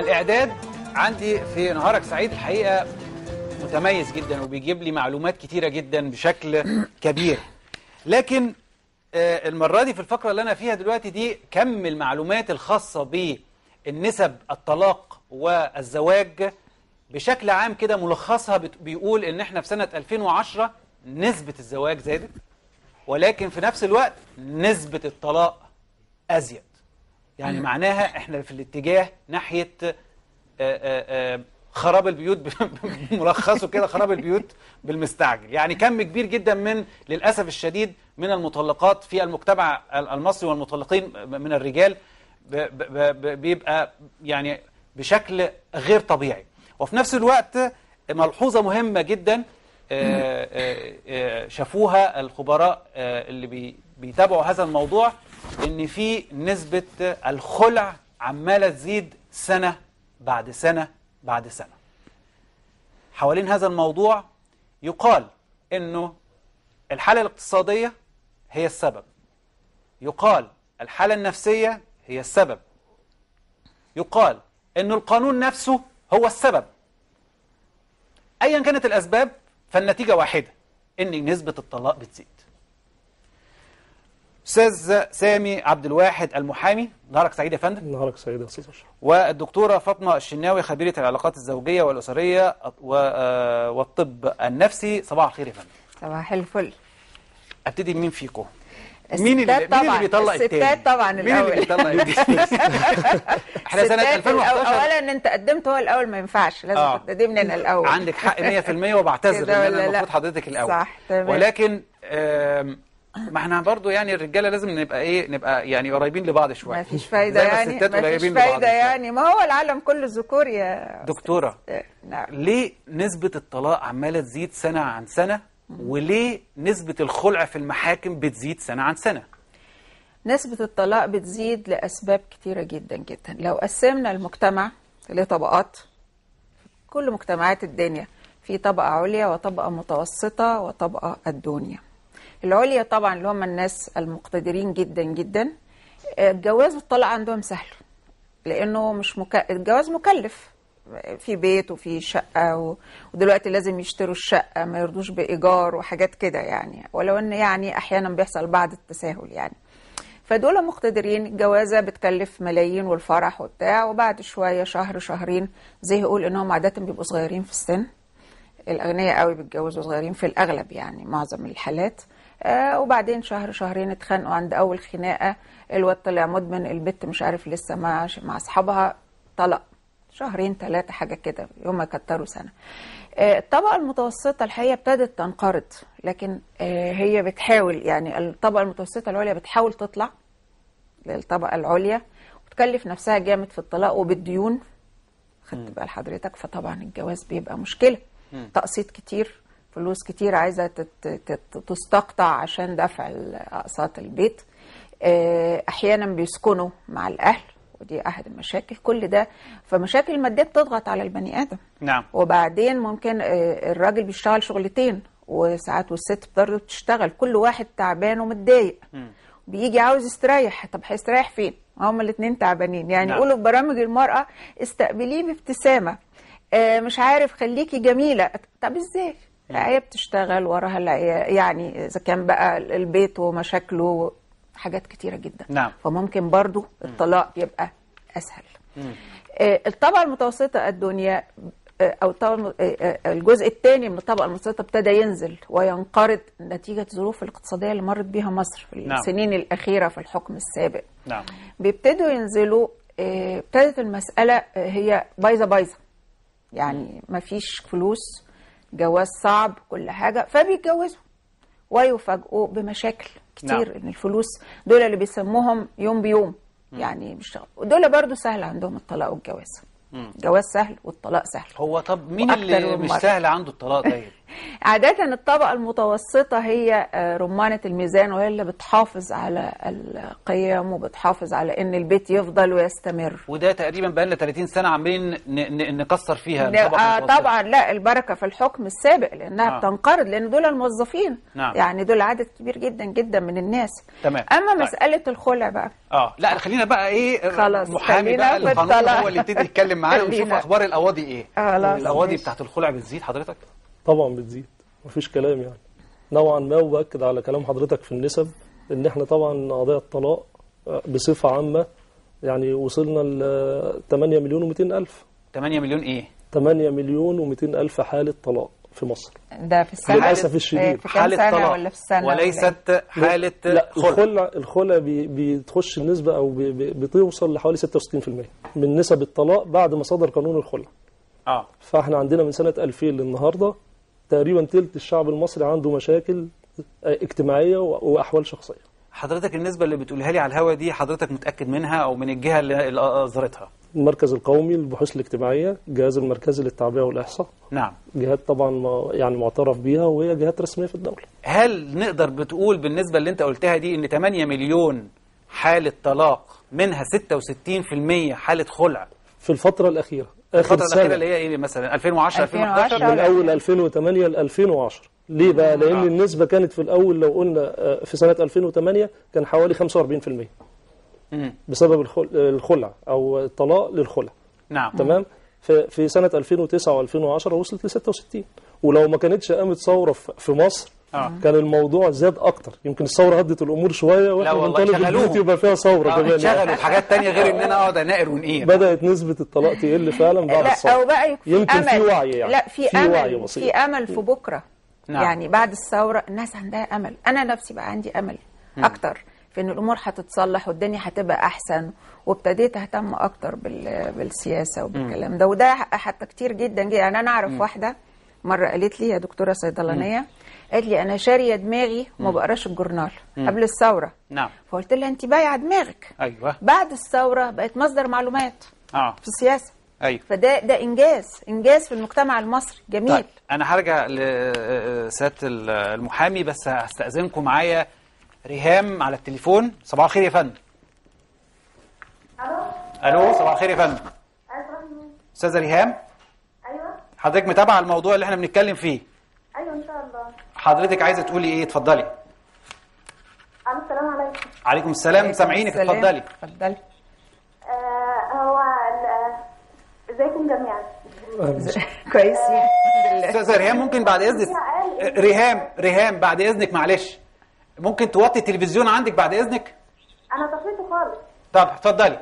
الإعداد عندي في نهارك سعيد الحقيقة متميز جدا وبيجيب لي معلومات كتيرة جدا بشكل كبير لكن آه، المرة دي في الفقرة اللي أنا فيها دلوقتي دي كم المعلومات الخاصة بالنسب الطلاق والزواج بشكل عام كده ملخصها بت- بيقول إن إحنا في سنة 2010 نسبة الزواج زادت ولكن في نفس الوقت نسبة الطلاق أزيد يعني معناها احنا في الاتجاه ناحية آه، آه، آه، خراب البيوت ملخصه كده خراب البيوت بالمستعجل يعني كم كبير جدا من للأسف الشديد من المطلقات في المجتمع المصري والمطلقين من الرجال ب- ب- ب- بيبقى يعني بشكل غير طبيعي وفي نفس الوقت ملحوظة مهمة جدا آه، آه، آه، شافوها الخبراء آه، اللي بي- بيتابعوا هذا الموضوع ان في نسبة الخلع عمالة تزيد سنة بعد سنة بعد سنة حوالين هذا الموضوع يقال انه الحالة الاقتصادية هي السبب يقال الحالة النفسية هي السبب يقال ان القانون نفسه هو السبب ايا كانت الاسباب فالنتيجة واحدة ان نسبة الطلاق بتزيد استاذ سامي عبد الواحد المحامي نهارك سعيد يا فندم نهارك سعيد يا استاذ اشرف والدكتورة فاطمة الشناوي خبيرة العلاقات الزوجية والأسرية و- آه، والطب النفسي صباح الخير يا فندم صباح الفل ابتدي بمين فيكم مين اللي الستات مين اللي طبعا بيطلق الستات التاني طبعا مين اللي الأول بيطلق التاني احنا سنة الستات الأول. 2011 اولا ان انت قدمت هو الاول ما ينفعش لازم آه. تبتدي من الاول عندك حق 100% وبعتذر ان كده انا ولا لا؟ المفروض حضرتك الاول صح، تمام. ولكن آم، ما احنا برضو يعني الرجاله لازم نبقى ايه نبقى يعني قريبين لبعض شويه ما فيش فايده زي ما يعني الستات ما فيش قريبين لبعض فايده شوية. يعني ما هو العالم كله ذكور يا دكتوره أستاذ. نعم ليه نسبة الطلاق عمالة تزيد سنة عن سنة وليه نسبة الخلع في المحاكم بتزيد سنة عن سنة نسبة الطلاق بتزيد لأسباب كتيرة جدا جدا لو قسمنا المجتمع لطبقات كل مجتمعات الدنيا في طبقة عليا وطبقة متوسطة وطبقة الدنيا العليا طبعا اللي هم الناس المقتدرين جدا جدا الجواز والطلاق عندهم سهل لأنه مش مك... الجواز مكلف في بيت وفي شقة و... ودلوقتي لازم يشتروا الشقة ما يرضوش بإيجار وحاجات كده يعني ولو أن يعني أحيانا بيحصل بعض التساهل يعني فدول مقتدرين الجوازة بتكلف ملايين والفرح وبتاع وبعد شوية شهر شهرين زي يقول انهم عادة بيبقوا صغيرين في السن الأغنياء قوي بيتجوزوا صغيرين في الأغلب يعني معظم الحالات آه وبعدين شهر شهرين اتخانقوا عند أول خناقة الواد طلع مدمن البت مش عارف لسه مع مع أصحابها طلق شهرين ثلاثة حاجة كده يوم ما كتروا سنة آه، الطبقة المتوسطة الحقيقة ابتدت تنقرض لكن آه، هي بتحاول يعني الطبقة المتوسطة العليا بتحاول تطلع للطبقة العليا وتكلف نفسها جامد في الطلاق وبالديون خدت بال حضرتك فطبعا الجواز بيبقى مشكلة تقسيط كتير فلوس كتير عايزة تت- تت- تستقطع عشان دفع أقساط البيت آه، أحيانا بيسكنوا مع الأهل ودي أحد المشاكل كل ده فمشاكل المادية بتضغط على البني آدم نعم وبعدين ممكن آه، الراجل بيشتغل شغلتين وساعات والست برضه بتشتغل كل واحد تعبان ومتضايق بيجي عاوز يستريح طب هيستريح فين هما الاثنين تعبانين يعني نعم. يقولوا في برامج المرأة استقبليه بابتسامة آه، مش عارف خليكي جميلة طب ازاي هي بتشتغل وراها العيا- يعني اذا كان بقى البيت ومشاكله حاجات كتيرة جدا نعم. فممكن برضو الطلاق يبقى اسهل آه، الطبقة المتوسطة الدنيا آه، أو الطبقة الم- آه، آه، الجزء الثاني من الطبقة المتوسطة ابتدى ينزل وينقرض نتيجة الظروف الاقتصادية اللي مرت بيها مصر في نعم. السنين الأخيرة في الحكم السابق نعم بيبتدوا ينزلوا آه، ابتدت المسألة آه، هي بايظة بايظة يعني مفيش فلوس جواز صعب كل حاجة فبيتجوزوا ويفاجئوا بمشاكل كتير نعم. ان الفلوس دول اللي بيسموهم يوم بيوم يعني مش ودول برضو سهل عندهم الطلاق والجواز جواز سهل والطلاق سهل هو طب مين وأكتر اللي من مش مرة. سهل عنده الطلاق طيب عادة الطبقة المتوسطة هي آه، رمانة الميزان وهي اللي بتحافظ على القيم وبتحافظ على ان البيت يفضل ويستمر وده تقريبا بقى لنا 30 سنه عمالين ن- ن- نكسر فيها لا، الطبقة آه المتوسطة. طبعا لا البركه في الحكم السابق لانها آه. آه. بتنقرض لان دول الموظفين نعم. يعني دول عدد كبير جدا جدا من الناس تمام. اما طيب. مساله الخلع بقى اه لا خلينا بقى ايه خلاص، محامي خلينا بقى في القانون الطلاق. هو اللي يبتدي يتكلم معانا ونشوف خلينا. اخبار القواضي ايه خلاص، القواضي ماشي. بتاعت الخلع بتزيد حضرتك طبعا بتزيد مفيش كلام يعني نوعا ما وبأكد على كلام حضرتك في النسب ان احنا طبعا قضايا الطلاق بصفة عامة يعني وصلنا ل 8 مليون و200 ألف 8 مليون ايه 8 مليون و200 ألف حالة طلاق في مصر ده في السنه للأسف الشديد. في كام سنه ولا في السنه ولا إيه؟ وليست حاله لا خلع الخلع الخلع بي- بتخش النسبة أو بي- بي- بتوصل لحوالي 66% من نسب الطلاق بعد ما صدر قانون الخلع اه فاحنا عندنا من سنة 2000 للنهاردة تقريبا تلت الشعب المصري عنده مشاكل اجتماعية و- وأحوال شخصية حضرتك النسبه اللي بتقولها لي على الهوا دي حضرتك متاكد منها او من الجهه اللي اللي اصدرتها المركز القومي للبحوث الاجتماعية الجهاز المركزي للتعبئة والإحصاء نعم جهات طبعا ما- يعني معترف بيها وهي جهات رسمية في الدولة هل نقدر بتقول بالنسبه اللي انت قلتها دي ان 8 مليون حاله طلاق منها 66% حاله خلع في الفترة الأخيرة آخر الفتره الاخيره سنة اللي هي ايه مثلا 2010 2010 2011 من أول 2008 ل 2010 ليه بقى؟ لأن آه. النسبة كانت في الأول لو قلنا آه، في سنة 2008 كان حوالي 45% مم. بسبب الخل- الخلع أو الطلاق للخلع نعم تمام في في سنة 2009 و2010 وصلت ل 66 ولو ما كانتش قامت ثورة في في مصر آه. كان الموضوع زاد أكتر يمكن الثورة هدت الأمور شوية واحنا والله، بنطالب شغلوهم. البيوت يبقى فيها ثورة آه، كمان يعني. انشغلوا بحاجات تانية غير ان انا اقعد اناقر ونقير بدأت نسبة الطلاق تقل فعلا بعد لا الثورة او بقى يكون يمكن امل في وعي يعني لا في, في وعي امل بسيط. في امل في بكره نعم. يعني بعد الثوره الناس عندها امل انا نفسي بقى عندي امل اكتر في ان الامور هتتصلح والدنيا هتبقى احسن وابتديت اهتم اكتر بال- بالسياسه وبالكلام ده وده حتى كتير جدا جدا يعني انا اعرف واحده مره قالت لي يا دكتوره صيدلانيه قالت لي انا شاريه دماغي وما بقراش الجورنال قبل الثوره نعم فقلت لها انت بايعه دماغك ايوه بعد الثوره بقت مصدر معلومات اه في السياسه ايوه فده ده انجاز انجاز في المجتمع المصري جميل طيب انا هرجع لسياده المحامي بس هستاذنكم معايا ريهام على التليفون صباح الخير يا فندم الو الو صباح الخير يا فندم ايوه استاذه ريهام ايوه حضرتك متابعه الموضوع اللي احنا بنتكلم فيه ايوه ان شاء الله حضرتك عايزه تقولي ايه اتفضلي الو السلام عليكم عليكم السلام سامعينك السلام. اتفضلي اتفضلي آه هو ال- ازيكم جميعا كويسين الحمد لله استاذه ريهام ممكن بعد اذنك ريهام ريهام بعد اذنك معلش ممكن توطي التلفزيون عندك بعد اذنك انا طفيته خالص طب اتفضلي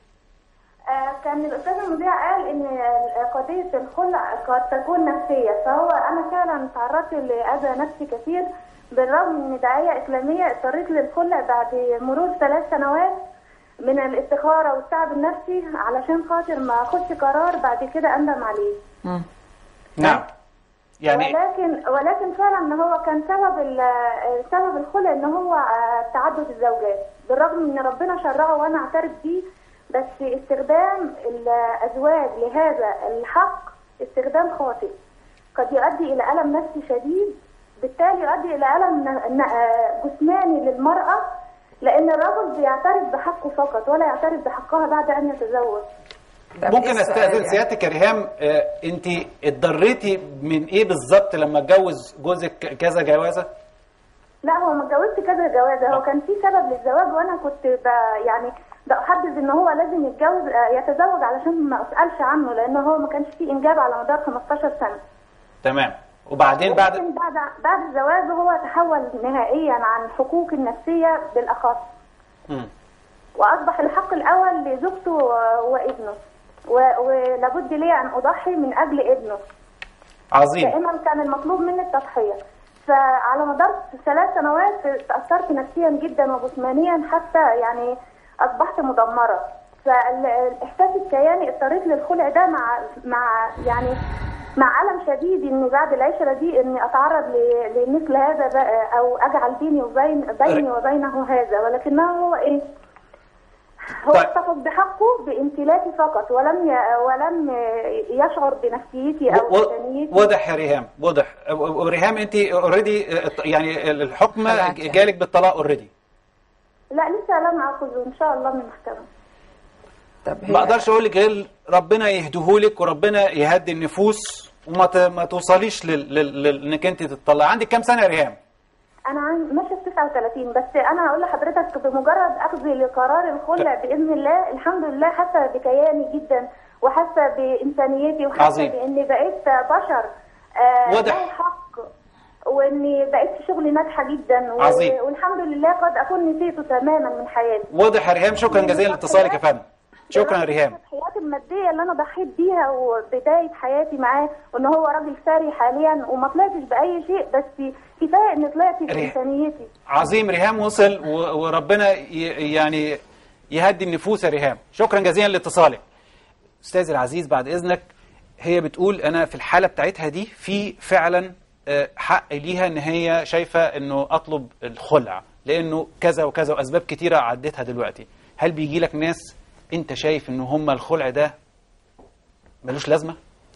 آه كان الاستاذ المذيع قال ان قضيه الخلع قد تكون نفسيه فهو انا فعلا تعرضت لاذى نفسي كثير بالرغم من دعايه اسلاميه اضطريت للخلع بعد مرور ثلاث سنوات من الاستخاره والتعب النفسي علشان خاطر ما اخدش قرار بعد كده اندم عليه مم. نعم يعني ولكن ولكن فعلا هو كان سبب ال- سبب الخلع ان هو آه، تعدد الزوجات بالرغم ان ربنا شرعه وانا اعترف بيه بس استخدام الازواج لهذا الحق استخدام خاطئ قد يؤدي الى الم نفسي شديد بالتالي يؤدي الى الم ن- ن- آه، جسماني للمراه لان الرجل بيعترف بحقه فقط ولا يعترف بحقها بعد ان يتزوج طب ممكن إيه السؤال استاذن يعني؟ سيادتك يا ريهام آه، انت اتضريتي من ايه بالظبط لما اتجوز جوزك كذا جوازه لا هو ما اتجوزت كذا جوازه هو كان في سبب للزواج وانا كنت ب يعني بحدد ان هو لازم يتجوز آه، يتزوج علشان ما اسالش عنه لان هو ما كانش فيه انجاب على مدار 15 سنه تمام وبعدين بعد ولكن بعد بعد الزواج هو تحول نهائيا عن حقوق النفسيه بالاخص مم. واصبح الحق الاول لزوجته و- وابنه و- ولابد لي ان اضحي من اجل ابنه عظيم دائما كان المطلوب مني التضحيه فعلى مدار ثلاث سنوات تاثرت نفسيا جدا وجسمانيا حتى يعني اصبحت مدمره فالاحساس الكياني اضطريت للخلع ده مع مع يعني مع الم شديد اني بعد العشره دي اني اتعرض ل- لمثل هذا بقى او اجعل بيني وبين بيني وبينه هذا ولكنه هو ايه هو طيب. احتفظ بحقه بامتلاكي فقط ولم ي... ولم يشعر بنفسيتي او و- و- انسانيتي واضح يا ريهام واضح و- و- وريهام انت اوريدي يعني الحكم طلعت يعني. جالك بالطلاق اوريدي لا لسه لم اخذه ان شاء الله من المحكمه طب هي ما اقدرش اقول لك غير ربنا يهديهولك وربنا يهدي النفوس وما ت- ما توصليش لل- لل- لل- انك انت تطلعي عندك كام سنه يا ريهام انا عن... ماشيه في 39 بس انا هقول لحضرتك بمجرد اخذي لقرار الخلع باذن الله الحمد لله حاسه بكياني جدا وحاسه بانسانيتي وحاسه عظيم. باني بقيت بشر آه واضح. له حق واني بقيت في شغلي ناجحه جدا و... عظيم. والحمد لله قد اكون نسيته تماما من حياتي واضح يا ريهام شكرا جزيلا لاتصالك يا فندم شكرا يا ريهام التضحيات الماديه اللي انا ضحيت بيها وبدايه حياتي معاه وان هو راجل ثري حاليا وما طلعتش باي شيء بس كفايه ان طلعت ريهام. بانسانيتي عظيم ريهام وصل و- وربنا ي- يعني يهدي النفوس يا ريهام شكرا جزيلا لاتصالك استاذ العزيز بعد اذنك هي بتقول انا في الحاله بتاعتها دي في فعلا آه، حق ليها ان هي شايفه انه اطلب الخلع لانه كذا وكذا واسباب كتيره عديتها دلوقتي هل بيجي لك ناس انت شايف ان هم الخلع ده ملوش لازمه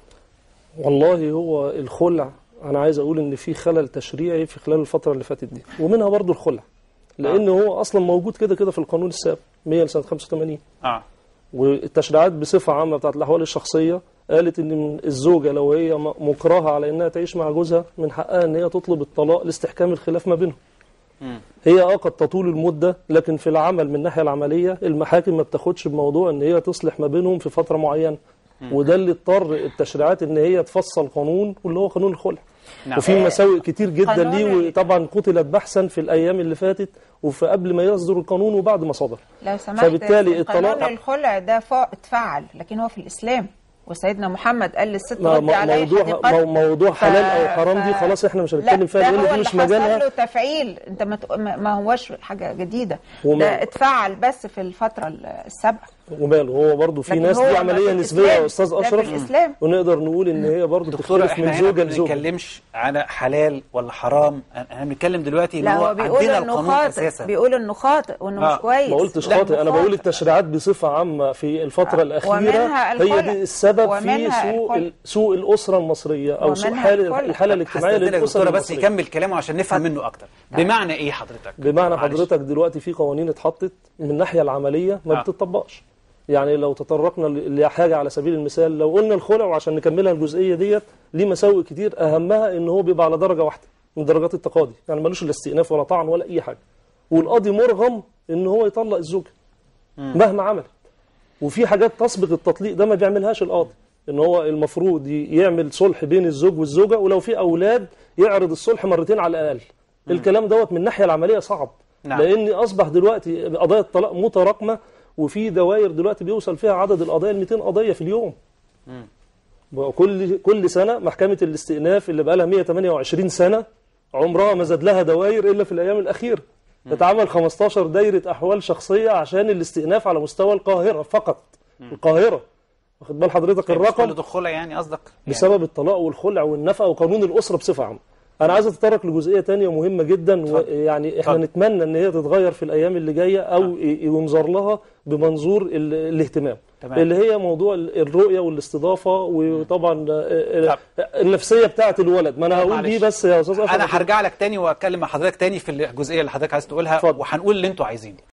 والله هو الخلع انا عايز اقول ان في خلل تشريعي في خلال الفتره اللي فاتت دي ومنها برضو الخلع لان هو اصلا موجود كده كده في القانون السابق 100 لسنه 85 اه والتشريعات بصفه عامه بتاعت الاحوال الشخصيه قالت ان من الزوجه لو هي م- مكرهه على انها تعيش مع جوزها من حقها ان هي تطلب الطلاق لاستحكام الخلاف ما بينهم مم. هي اه قد تطول المده لكن في العمل من الناحيه العمليه المحاكم ما بتاخدش بموضوع ان هي تصلح ما بينهم في فتره معينه وده اللي اضطر التشريعات ان هي تفصل قانون واللي هو قانون الخلع نعم. وفي مساوئ كتير جدا قانون ليه ال- وطبعا قتلت بحثا في الايام اللي فاتت وفي قبل ما يصدر القانون وبعد ما صدر لو سمحت فبالتالي قانون الطلاق الخلع ده فا- اتفعل لكن هو في الاسلام وسيدنا محمد قال للست ما- ردي ما- علي موضوع حديقتك. مو- موضوع حلال أو حرام دي خلاص إحنا مش هنتكلم لا، فيها ده لأن هو دي مش اللي حصل مجالها. له تفعيل انت ما ت- ما ما هوش حاجه جديده وما- ده اتفعل بس في الفتره ال- السابقه وماله هو برضه في لكن ناس هو دي ما عمليه في نسبيه الإسلام. يا استاذ ده في اشرف الإسلام. ونقدر نقول ان هي برضه دكتورة بتختلف احنا من هنا زوجه ما لزوجه بنتكلمش على حلال ولا حرام احنا بنتكلم دلوقتي ان لا هو هو بيقول عندنا انه القانون خاطئ اساسا بيقول انه خاطئ وانه آه، مش كويس ما قلتش لا، خاطئ انا إنه بقول خاطئ. التشريعات بصفه عامه في الفتره الاخيره ومنها هي الخلع. دي السبب في ومنها سوء الخلع. ال- سوء الاسره المصريه او سوء ومنها حال الخلع. الحاله الاجتماعيه هستأذنك للاسر دكتورة بس المصريه يكمل كلامه عشان نفهم منه اكتر بمعنى ايه حضرتك بمعنى معلش. حضرتك دلوقتي في قوانين اتحطت من الناحيه العمليه ما آه. بتطبقش يعني لو تطرقنا ل- لحاجه على سبيل المثال لو قلنا الخلع وعشان نكملها الجزئيه ديت ليه مساوئ كتير اهمها ان هو بيبقى على درجه واحده من درجات التقاضي يعني ملوش لا استئناف ولا طعن ولا اي حاجه والقاضي مرغم ان هو يطلق الزوجه مهما عملت وفي حاجات تسبق التطليق ده ما بيعملهاش القاضي ان هو المفروض ي- يعمل صلح بين الزوج والزوجه ولو في اولاد يعرض الصلح مرتين على الاقل الكلام دوت من الناحيه العمليه صعب نعم. لان اصبح دلوقتي قضايا الطلاق متراكمه وفي دوائر دلوقتي بيوصل فيها عدد القضايا ل 200 قضيه في اليوم وكل كل سنه محكمه الاستئناف اللي بقى لها 128 سنه عمرها ما زاد لها دوائر الا في الايام الاخيره اتعمل 15 دايره احوال شخصيه عشان الاستئناف على مستوى القاهره فقط القاهره واخد بال حضرتك الرقم كل دخولة يعني قصدك يعني بسبب الطلاق والخلع والنفقه وقانون الاسره بصفه عامه انا عايز اتطرق لجزئيه تانية مهمه جدا ويعني احنا اتفضل. نتمنى ان هي تتغير في الايام اللي جايه او ي- ينظر لها بمنظور ال- الاهتمام تمام. اللي هي موضوع ال- الرؤيه والاستضافه وطبعا آه، طب. آه، النفسيه بتاعه الولد ما انا هقول معلش. دي بس يا استاذ اشرف انا هرجع لك تاني واتكلم مع حضرتك تاني في الجزئيه اللي حضرتك عايز تقولها اتفضل. وهنقول اللي انتوا عايزينه